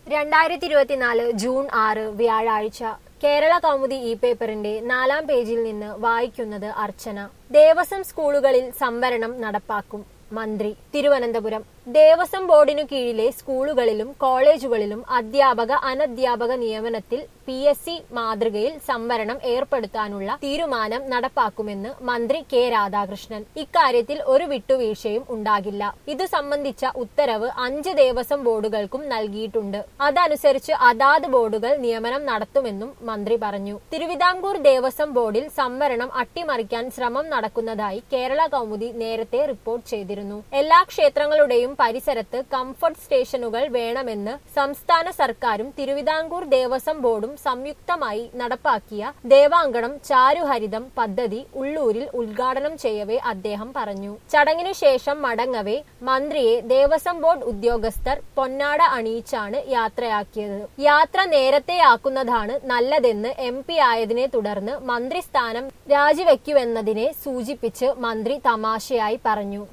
രണ്ടായിരത്തി ഇരുപത്തിനാല് ജൂൺ ആറ് വ്യാഴാഴ്ച കേരള കൗമുദി ഇ പേപ്പറിന്റെ നാലാം പേജിൽ നിന്ന് വായിക്കുന്നത് അർച്ചന ദേവസ്വം സ്കൂളുകളിൽ സംവരണം നടപ്പാക്കും മന്ത്രി തിരുവനന്തപുരം ദേവസ്വം ബോർഡിനു കീഴിലെ സ്കൂളുകളിലും കോളേജുകളിലും അധ്യാപക അനധ്യാപക നിയമനത്തിൽ പി എസ് സി മാതൃകയിൽ സംവരണം ഏർപ്പെടുത്താനുള്ള തീരുമാനം നടപ്പാക്കുമെന്ന് മന്ത്രി കെ രാധാകൃഷ്ണൻ ഇക്കാര്യത്തിൽ ഒരു വിട്ടുവീഴ്ചയും ഉണ്ടാകില്ല ഇതു സംബന്ധിച്ച ഉത്തരവ് അഞ്ച് ദേവസ്വം ബോർഡുകൾക്കും നൽകിയിട്ടുണ്ട് അതനുസരിച്ച് അതാത് ബോർഡുകൾ നിയമനം നടത്തുമെന്നും മന്ത്രി പറഞ്ഞു തിരുവിതാംകൂർ ദേവസ്വം ബോർഡിൽ സംവരണം അട്ടിമറിക്കാൻ ശ്രമം നടക്കുന്നതായി കേരള കൗമുദി നേരത്തെ റിപ്പോർട്ട് ചെയ്തിരുന്നു എല്ലാ ക്ഷേത്രങ്ങളുടെയും പരിസരത്ത് കംഫർട്ട് സ്റ്റേഷനുകൾ വേണമെന്ന് സംസ്ഥാന സർക്കാരും തിരുവിതാംകൂർ ദേവസ്വം ബോർഡും സംയുക്തമായി നടപ്പാക്കിയ ദേവാങ്കണം ചാരുഹരിതം പദ്ധതി ഉള്ളൂരിൽ ഉദ്ഘാടനം ചെയ്യവേ അദ്ദേഹം പറഞ്ഞു ചടങ്ങിനു ശേഷം മടങ്ങവേ മന്ത്രിയെ ദേവസ്വം ബോർഡ് ഉദ്യോഗസ്ഥർ പൊന്നാട അണിയിച്ചാണ് യാത്രയാക്കിയത് യാത്ര നേരത്തെയാക്കുന്നതാണ് നല്ലതെന്ന് എം പി ആയതിനെ തുടർന്ന് മന്ത്രിസ്ഥാനം രാജിവെക്കുമെന്നതിനെ സൂചിപ്പിച്ച് മന്ത്രി തമാശയായി പറഞ്ഞു